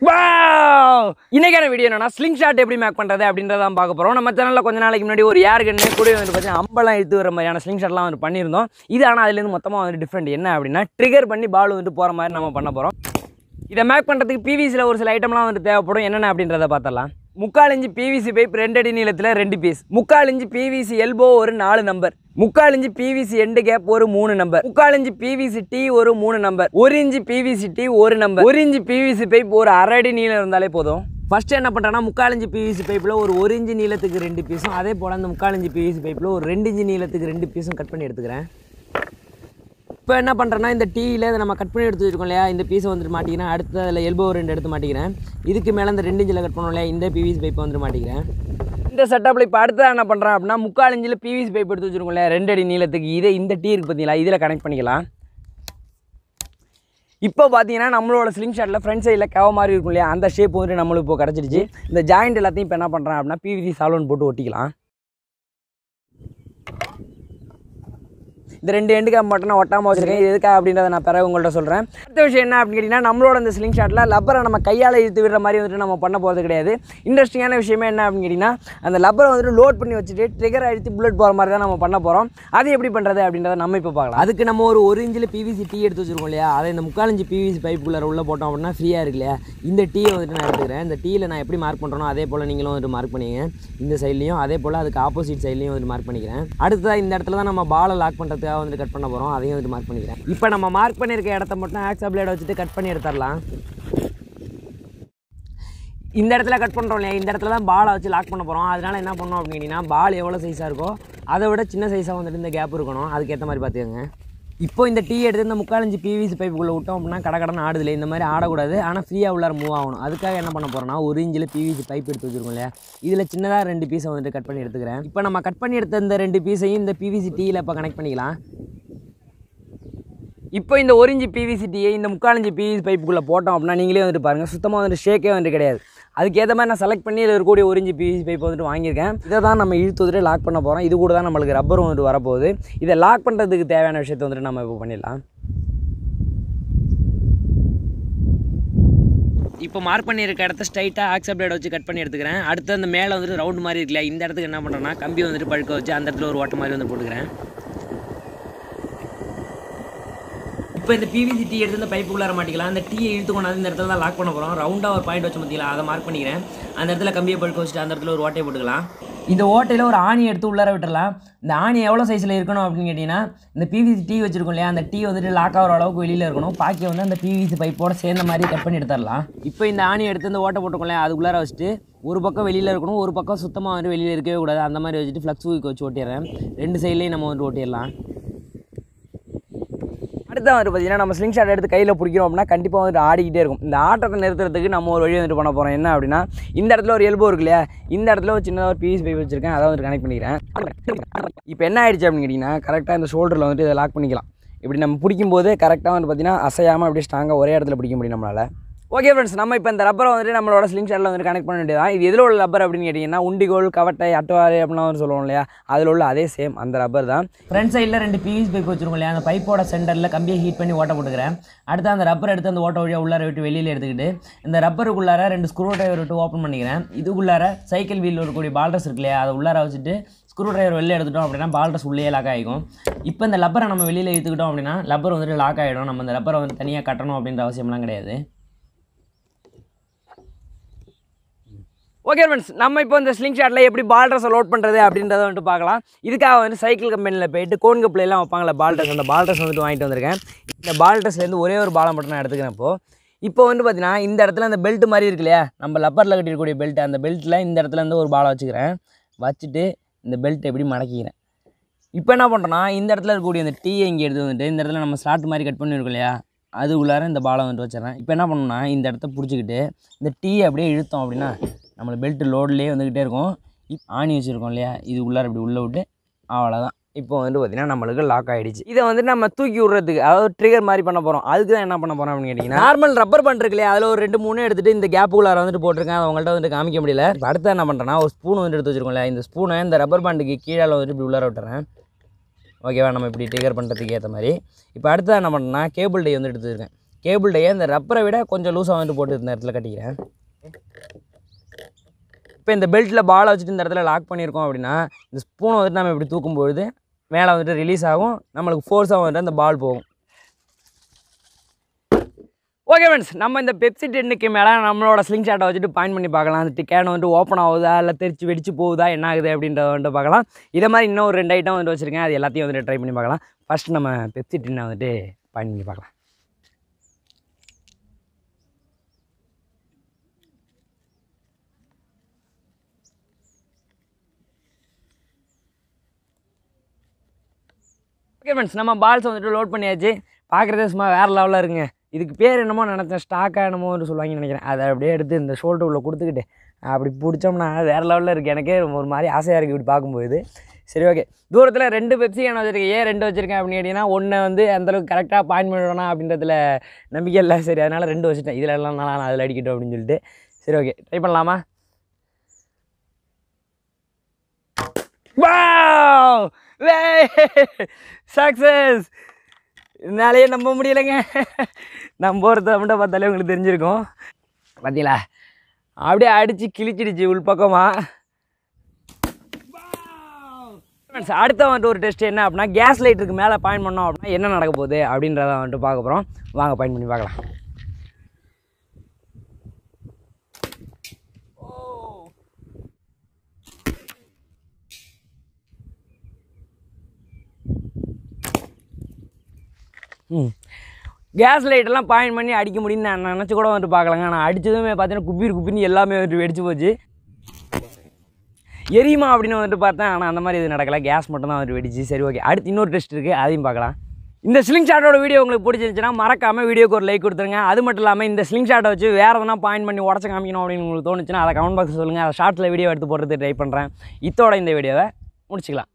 Wow! இன்னைக்கான video என்னன்னா sling shot எப்படி மேக் பண்ணுறது அப்படின்றதான் பார்க்க போகிறோம் நம்ம சேனலில் கொஞ்ச நாளைக்கு முன்னாடி ஒரு ஏர் கண்ணு கூட வந்து பார்த்தீங்கன்னா அம்பெல்லாம் இழுத்து வர மாதிரியான ஸ்லிங் ஷாட்லாம் வந்து பண்ணியிருந்தோம் இது ஆனால் அதுலேருந்து மொத்தமாக வந்து டிஃப்ரெண்ட் என்ன அப்படின்னா ட்ரிகர் பண்ணி பால் வந்துட்டு போகிற மாதிரி நம்ம பண்ண போகிறோம் இதை மேக் பண்ணுறதுக்கு பிவிசியில் ஒரு சில ஐட்டம்லாம் வந்து தேவைப்படும் என்னென்ன அப்படின்றத பார்த்தலாம் முக்கால் இன்ச்சு பிவிசி பைப் ரெண்டு அடி நீளத்தில் ரெண்டு பீஸ் முக்கால் இன்ச்சு பிவிசி எல்போ ஒரு நாலு நம்பர் முக்கால் இன்ச்சு பிவிசி எண்டு கேப் ஒரு மூணு நம்பர் முக்கால் இன்ச்சு பிவிசி டி ஒரு மூணு நம்பர் ஒரு இன்ச்சு பிவிசி டி ஒரு நம்பர் ஒரு இன்ச்சு பிவிசி பைப் ஒரு அரை அடி நீளம் இருந்தாலே போதும் ஃபர்ஸ்ட் என்ன பண்ணுறேன்னா முக்கால் இன்ச்சு பிவிசி பைப்பில் ஒரு ஒரு இன்ச்சு நீளத்துக்கு ரெண்டு பீஸும் அதே போல் அந்த முக்கால் இன்ச்சு பிவிசி பைப்பில் ஒரு ரெண்டு இன்ச்சு நீளத்துக்கு ரெண்டு பீஸும் கட் பண்ணி எடுத்துக்கிறேன் இப்போ என்ன பண்ணுறேன்னா இந்த டீயில் இதை நம்ம கட் பண்ணி எடுத்து வச்சுருக்கோம் இல்லையா இந்த பீஸை வந்துட்டு மாட்டிக்கிறேன் அடுத்து அதில் எல்போ ரெண்டு எடுத்து மாட்டிக்கிறேன் இதுக்கு மேலே இந்த ரெண்டு இன்ச்சில் கட் பண்ணோம் இல்லையா இந்த பிவிசி பைப்பை வந்துட்டு மாட்டிக்கிறேன் இந்த செட்டப்பில் இப்போ அடுத்து என்ன பண்ணுறேன் அப்படின்னா முக்கால் இன்ச்சில் பிவிசி பைப் எடுத்து வச்சுருக்கோம் இல்லையா ரெண்டு அடி நீளத்துக்கு இதை இந்த டீ இருக்கு பார்த்தீங்களா இதில் கனெக்ட் பண்ணிக்கலாம் இப்போ பார்த்தீங்கன்னா நம்மளோட ஸ்லிங் ஷாட்டில் ஃப்ரண்ட் சைடில் கவ மாதிரி இருக்கும் இல்லையா அந்த ஷேப் வந்துட்டு நம்மளுக்கு இப்போ கிடச்சிருச்சு இந்த ஜாயிண்ட் எல்லாத்தையும் இப்போ என்ன பண்ணுறேன் அப்படின்னா பிவிசி சாலோன் போட்டு ஒட்டிக்கலாம் இந்த ரெண்டு எண்டு கேப் மட்டும் நான் ஒட்டாமல் வச்சிருக்கேன் இது எதுக்கா அப்படின்றத நான் பிறகு உங்கள்கிட்ட சொல்கிறேன் அடுத்த விஷயம் என்ன அப்படின்னு கேட்டிங்கன்னா நம்மளோட இந்த ஸ்லிங் ஷாட்டில் லப்பரை நம்ம கையால் இழுத்து விடுற மாதிரி வந்துட்டு நம்ம பண்ண போகிறது கிடையாது இன்ட்ரெஸ்டிங்கான விஷயமே என்ன அப்படின்னு கேட்டிங்கன்னா அந்த லப்பரை வந்துட்டு லோட் பண்ணி வச்சுட்டு ட்ரிகர் அழுத்தி புல்லட் போகிற மாதிரி தான் நம்ம பண்ண போகிறோம் அது எப்படி பண்ணுறது அப்படின்றத நம்ம இப்போ பார்க்கலாம் அதுக்கு நம்ம ஒரு ஒரு இன்ச்சில் பிவிசி டீ எடுத்து வச்சிருக்கோம் இல்லையா அதை இந்த முக்கால் இன்ச்சு பிவிசி பைப்புக்குள்ளே உள்ளே போட்டோம் அப்படின்னா ஃப்ரீயாக இருக்கு இல்லையா இந்த டீயை வந்துட்டு நான் எடுத்துக்கிறேன் இந்த டீயில் நான் எப்படி மார்க் பண்ணுறனோ அதே போல் நீங்களும் வந்துட்டு மார்க் பண்ணிங்க இந்த சைட்லையும் அதே போல் அதுக்கு ஆப்போசிட் சைட்லையும் வந்துட்டு மார்க் பண்ணிக்கிறேன் அடுத்ததாக இந்த இடத்துல தான் நம்ம பாலை லாக் பண்ணுறதுக்காக வந்துட்டு கட் பண்ண போகிறோம் அதையும் வந்துட்டு மார்க் பண்ணிக்கிறேன் இப்போ நம்ம மார்க் பண்ணியிருக்க இடத்த மட்டும் ஆக்ஸா பிளேட் வச்சுட்டு கட் பண்ணி எடுத்துடலாம் இந்த இடத்துல கட் பண்ணுறோம் இல்லையா இந்த இடத்துல தான் பாலை வச்சு லாக் பண்ண போகிறோம் அதனால என்ன பண்ணோம் அப்படின்னா பால் எவ்வளோ சைஸாக இருக்கோ அதை விட சின்ன சைஸாக வந்துட்டு இந்த கேப் இருக்கணும் அதுக்கேற்ற மாதிரி பார்த்துக்கோங்க இப்போ இந்த டீ எடுத்து இந்த முக்காலஞ்சு பிவிசி பைப்புக்குள்ளே விட்டோம் அப்படின்னா கடை கடன் ஆடுதில்லை இந்த மாதிரி ஆடக்கூடாது ஆனால் ஃப்ரீயாக உள்ளார மூவ் ஆகணும் அதுக்காக என்ன பண்ண போகிறோம்னா ஒரு இன்ச்சில் பிவிசி பைப் எடுத்து வச்சிருக்கோம் இல்லையா இதில் சின்னதாக ரெண்டு பீஸை வந்துட்டு கட் பண்ணி எடுத்துக்கிறேன் இப்போ நம்ம கட் பண்ணி எடுத்த இந்த ரெண்டு பீஸையும் இந்த பிவிசி டீயில் இப்போ கனெக்ட் பண்ணிக்கலாம் இப்போ இந்த ஒரு இன்ச்சு பிவிசி டீயை இந்த முக்காலஞ்சு பிவிசி பைப்புக்குள்ளே போட்டோம் அப்படின்னா நீங்களே வந்துட்டு பாருங்கள் சுத்தமாக வந்துட்டு ஷேக்கே வந்துட்டு கிடையாது அதுக்கேற்ற மாதிரி நான் செலக்ட் பண்ணி இதில் இருக்கக்கூடிய ஒரு இன்ச்சு பிவிசி பைப் வந்துட்டு வாங்கியிருக்கேன் இதை தான் நம்ம இழுத்து வந்துட்டு லாக் பண்ண போகிறோம் இது கூட தான் நம்மளுக்கு ரப்பரும் வந்துட்டு வரப்போகுது இதை லாக் பண்ணுறதுக்கு தேவையான விஷயத்தை வந்துட்டு நம்ம இப்போ பண்ணிடலாம் இப்போ மார்க் பண்ணியிருக்க இடத்த ஸ்ட்ரைட்டாக ஆக்சப் பிளேட் வச்சு கட் பண்ணி எடுத்துக்கிறேன் அடுத்து அந்த மேலே வந்துட்டு ரவுண்ட் மாதிரி இருக்குல்ல இந்த இடத்துக்கு என்ன பண்ணுறேன்னா கம்பி வந்துட்டு பழுக்க வச்சு அந்த இடத்துல ஒரு ஓட்ட மாதிரி வந்து போட்டுக்கிறேன் இப்போ இந்த பிவிசி டீ எடுத்து இந்த பைப்புக்குள்ளார மாட்டிக்கலாம் அந்த டீயை இழுத்து கொண்டாந்து இந்த இடத்துல தான் லாக் பண்ண போகிறோம் ரவுண்டாக ஒரு பாயிண்ட் வச்சு பார்த்தீங்களா அதை மார்க் பண்ணிக்கிறேன் அந்த இடத்துல கம்பியை பழுக்க வச்சுட்டு அந்த இடத்துல ஒரு ஓட்டையை போட்டுக்கலாம் இந்த ஓட்டையில் ஒரு ஆணி எடுத்து உள்ளார விட்டுறலாம் இந்த ஆணி எவ்வளோ சைஸில் இருக்கணும் அப்படின்னு கேட்டிங்கன்னா இந்த பிவிசி டீ வச்சிருக்கோம் இல்லையா அந்த டீ வந்துட்டு லாக் ஆகிற அளவுக்கு வெளியில் இருக்கணும் பாக்கி வந்து அந்த பிவிசி பைப்போட சேர்ந்த மாதிரி கட் பண்ணி எடுத்துடலாம் இப்போ இந்த ஆணி எடுத்து இந்த ஓட்டை போட்டுக்கோம் இல்லையா அதுக்குள்ளார வச்சுட்டு ஒரு பக்கம் வெளியில் இருக்கணும் ஒரு பக்கம் சுத்தமாக வந்து வெளியில் இருக்கவே கூடாது அந்த மாதிரி வச்சுட்டு ஃப்ளக்ஸ் ஊக்கி வச்சு ஓட்டிடுறேன் ரெண்டு சைட்லேயும் நம்ம வந்து ஓட்டிடலாம் அடுத்த வந்து பார்த்தீங்கன்னா நம்ம ஸ்லிங் ஷாட் எடுத்து கையில் பிடிக்கிறோம் அப்படின்னா கண்டிப்பாக வந்துட்டு ஆடிக்கிட்டே இருக்கும் இந்த ஆட்டத்தை நிறுத்துறதுக்கு நம்ம ஒரு வழி வந்துட்டு பண்ண போகிறோம் என்ன அப்படின்னா இந்த இடத்துல ஒரு எல்போ இருக்கு இல்லையா இந்த இடத்துல ஒரு சின்னதாக ஒரு பிவிசி பைப் வச்சிருக்கேன் அதை வந்து கனெக்ட் பண்ணிக்கிறேன் இப்போ என்ன ஆயிடுச்சு அப்படின்னு கேட்டிங்கன்னா கரெக்டாக இந்த ஷோல்டரில் வந்துட்டு இதை லாக் பண்ணிக்கலாம் இப்படி நம்ம பிடிக்கும்போது கரெக்டாக வந்து பார்த்தீங்கன்னா அசையாமல் அப்படியே ஸ்ட்ராங்காக ஒரே இடத்துல பிடிக்க முடியும் நம்மளால் ஓகே ஃப்ரெண்ட்ஸ் நம்ம இப்போ இந்த ரப்பரை வந்துட்டு நம்மளோட ஸ்லிங் ஷாட்டில் வந்து கனெக்ட் பண்ண வேண்டியதான் இது எதில் உள்ள ரப்பர் அப்படின்னு கேட்டிங்கன்னா உண்டிகோல் கவட்டை அட்டவாரி அப்படின்னா வந்து சொல்லுவோம் இல்லையா அதில் உள்ள அதே சேம் அந்த ரப்பர் தான் ஃப்ரண்ட் சைடில் ரெண்டு பிவிசி பைப் வச்சிருக்கோம் இல்லையா அந்த பைப்போட சென்டரில் கம்பியை ஹீட் பண்ணி ஓட்ட போட்டுக்கிறேன் அடுத்து அந்த ரப்பர் எடுத்து அந்த ஓட்ட வழியாக உள்ளார விட்டு வெளியில் எடுத்துக்கிட்டு இந்த ரப்பருக்குள்ளார ரெண்டு ஸ்க்ரூ டிரைவர் விட்டு ஓப்பன் பண்ணிக்கிறேன் இதுக்குள்ளார சைக்கிள் வீல் இருக்கக்கூடிய பால்டர்ஸ் இருக்கு இல்லையா அதை உள்ளார வச்சுட்டு ஸ்க்ரூ டிரைவர் வெளியே எடுத்துட்டோம் அப்படின்னா பால்டர்ஸ் உள்ளே லாக் ஆகிக்கும் இப்போ இந்த லப்பரை நம்ம வெளியில் எடுத்துக்கிட்டோம் அப்படின்னா லப்பர் வந்துட்டு லாக் ஆகிடும் நம்ம இந்த லப்பரை வந்து தனியாக கட்டணும் அப்படின்ற அவசியம்லாம் கிடையாது ஓகே ஃப்ரெண்ட்ஸ் நம்ம இப்போ இந்த ஸ்லிங் ஷாட்டில் எப்படி பால் ட்ரெஸ்ஸை லோட் பண்ணுறது அப்படின்றத வந்துட்டு பார்க்கலாம் இதுக்காக வந்து சைக்கிள் கம்பெனியில் போயிட்டு கோன் கப்பிலாம் வைப்பாங்களே பால் ட்ரெஸ் அந்த பால் ட்ரெஸ் வந்துட்டு வாங்கிட்டு வந்திருக்கேன் இந்த பால் ட்ரெஸ்லேருந்து ஒரே ஒரு பாலை மட்டும் நான் எடுத்துக்கிறேன் இப்போ இப்போ வந்து பார்த்தீங்கன்னா இந்த இடத்துல அந்த பெல்ட் மாதிரி இருக்கு இல்லையா நம்ம லப்பரில் கட்டிருக்கக்கூடிய பெல்ட் அந்த பெல்ட்டில் இந்த இடத்துல இருந்து ஒரு பாலை வச்சுக்கிறேன் வச்சுட்டு இந்த பெல்ட் எப்படி மடக்கிக்கிறேன் இப்போ என்ன பண்ணுறோன்னா இந்த இடத்துல இருக்கக்கூடிய அந்த டீயை இங்கே எடுத்து வந்துட்டு இந்த இடத்துல நம்ம ஸ்லாட் மாதிரி கட் பண்ணியிருக்கோம் இல்லையா அது உள்ளார இந்த பாலை வந்துட்டு வச்சிடறேன் இப்போ என்ன பண்ணணும்னா இந்த இடத்த பிடிச்சிக்கிட்டு இந்த டீயை அப்படியே இழுத்தோம் அப்படின்னா நம்மளை பெல்ட் லோட்லேயே வந்துக்கிட்டே இருக்கும் இப் ஆணி வச்சுருக்கோம் இல்லையா இது உள்ளார இப்படி உள்ளே விட்டு அவ்வளோதான் இப்போ வந்து பார்த்திங்கன்னா நம்மளுக்கு லாக் ஆகிடுச்சு இதை வந்து நம்ம தூக்கி விட்றதுக்கு அதாவது ட்ரிகர் மாதிரி பண்ண போகிறோம் அதுக்கு தான் என்ன பண்ண போகிறோம் அப்படின்னு கேட்டிங்கன்னா நார்மல் ரப்பர் பண்ட் இருக்கு இல்லையா அதில் ஒரு ரெண்டு மூணு எடுத்துகிட்டு இந்த கேப்புக்குள்ளார வந்துட்டு போட்டிருக்கேன் அதை உங்கள்கிட்ட வந்துட்டு காமிக்க முடியல இப்போ அடுத்து என்ன பண்ணுறேன்னா ஒரு ஸ்பூன் வந்து எடுத்து வச்சிருக்கோம் இல்லையா இந்த ஸ்பூனை இந்த ரப்பர் பேண்டுக்கு கீழே வந்துட்டு இப்படி உள்ளார விட்டுறேன் ஓகேவா நம்ம இப்படி ட்ரிகர் பண்ணுறதுக்கு ஏற்ற மாதிரி இப்போ அடுத்து என்ன பண்ணுறேன்னா கேபிள் டை வந்து எடுத்துருக்கேன் கேபிள்டையே இந்த ரப்பரை விட கொஞ்சம் லூஸாக வந்துட்டு போட்டு இந்த இடத்துல கட்டிக்கிறேன் இப்போ இந்த பெல்ட்டில் பாலை வச்சுட்டு இந்த இடத்துல லாக் பண்ணியிருக்கோம் அப்படின்னா இந்த ஸ்பூனை வந்துட்டு நம்ம இப்படி தூக்கும்பொழுது மேலே வந்துட்டு ரிலீஸ் ஆகும் நம்மளுக்கு ஃபோர்ஸாக வந்துட்டு அந்த பால் போகும் ஓகே ஃப்ரெண்ட்ஸ் நம்ம இந்த பெப்சி டென்னுக்கு மேலே நம்மளோட ஸ்லிங் ஷாட்டை வச்சுட்டு பாயிண்ட் பண்ணி பார்க்கலாம் அந்த கேன் வந்துட்டு ஓப்பன் ஆகுதா இல்லை தெரிச்சு வெடிச்சு போகுதா என்ன ஆகுது அப்படின்றத வந்துட்டு பார்க்கலாம் இதே மாதிரி இன்னும் ஒரு ரெண்டு ஐட்டம் வந்துட்டு வச்சுருக்கேன் அது எல்லாத்தையும் வந்துட்டு ட்ரை பண்ணி பார்க்கலாம் ஃபஸ்ட் நம்ம பெப்சி டென்னை வந்துட்டு பாயிண்ட் பண்ணி பார்க்கலாம் ஓகே ஃப்ரெண்ட்ஸ் நம்ம பால்ஸ் வந்துட்டு லோட் பண்ணியாச்சு பார்க்குறதே சும்மா வேறு லெவலில் இருக்குங்க இதுக்கு பேர் என்னமோ நினச்சேன் ஸ்டாக்காக என்னமோன்னு சொல்லுவாங்கன்னு நினைக்கிறேன் அதை அப்படியே எடுத்து இந்த ஷோல்டர் உள்ள கொடுத்துக்கிட்டு அப்படி பிடிச்சோம்னா வேறு லெவலில் இருக்குது எனக்கே ஒரு மாதிரி ஆசையாக இருக்குது இப்படி பார்க்கும்போது சரி ஓகே தூரத்தில் ரெண்டு பெப்சி கேன் வச்சுருக்கேன் ஏன் ரெண்டு வச்சுருக்கேன் அப்படின்னு கேட்டிங்கன்னா ஒன்று வந்து அந்தளவுக்கு கரெக்டாக பாயிண்ட் பண்ணணும் அப்படின்றதுல நம்பிக்கை இல்லை சரி அதனால் ரெண்டு வச்சுட்டேன் இதில் எல்லாம் நல்லா நான் அதில் அடிக்கட்டும் அப்படின்னு சொல்லிட்டு சரி ஓகே ட்ரை பண்ணலாமா வாவ் வே சக்ஸஸ் என்னாலேயே நம்ப முடியலைங்க நம்ம ஒருத்த மட்டும் பார்த்தாலே உங்களுக்கு தெரிஞ்சிருக்கும் பார்த்தீங்களா அப்படியே அடித்து கிழிச்சிடுச்சு உள்பக்கமாக ஃப்ரெண்ட்ஸ் அடுத்த வந்துட்டு ஒரு டெஸ்ட் என்ன அப்படின்னா கேஸ் லைட்டுக்கு மேலே பாயிண்ட் பண்ணோம் அப்படின்னா என்ன நடக்க போகுது அப்படின்றத வந்துட்டு பார்க்க போகிறோம் வாங்க பாயிண்ட் பண்ணி பார்க்கலாம் ம் கேஸ் லைட்டெல்லாம் பாயிண்ட் பண்ணி அடிக்க முடியும்னு நான் நினச்சி கூட வந்துட்டு பார்க்கலங்க நான் அடித்ததுமே பார்த்தீங்கன்னா குப்பீர் குப்பின்னு எல்லாமே வந்துட்டு வெடிச்சு போச்சு எரியுமா அப்படின்னு வந்துட்டு பார்த்தேன் ஆனால் அந்த மாதிரி இது நடக்கலை கேஸ் மட்டும் தான் வந்துட்டு வெடிச்சு சரி ஓகே அடுத்து இன்னொரு டெஸ்ட் இருக்குது அதையும் பார்க்கலாம் இந்த ஸ்லிங் ஷாட்டோட வீடியோ உங்களுக்கு பிடிச்சிருந்துச்சுன்னா மறக்காமல் வீடியோக்கு ஒரு லைக் கொடுத்துருங்க அது மட்டும் இல்லாமல் இந்த ஸ்லிங் ஷாட்டை வச்சு வேறு எதனா பாயிண்ட் பண்ணி உடச்சு காமிக்கணும் அப்படின்னு உங்களுக்கு தோணுச்சுன்னா அதை கமெண்ட் பாக்ஸ் சொல்லுங்கள் அதை ஷார்ட்ஸில் வீடியோ எடுத்து போடுறது ட்ரை பண்ணுறேன் இத்தோட இந்த வீடியோவை முடிச்சுக்கலாம்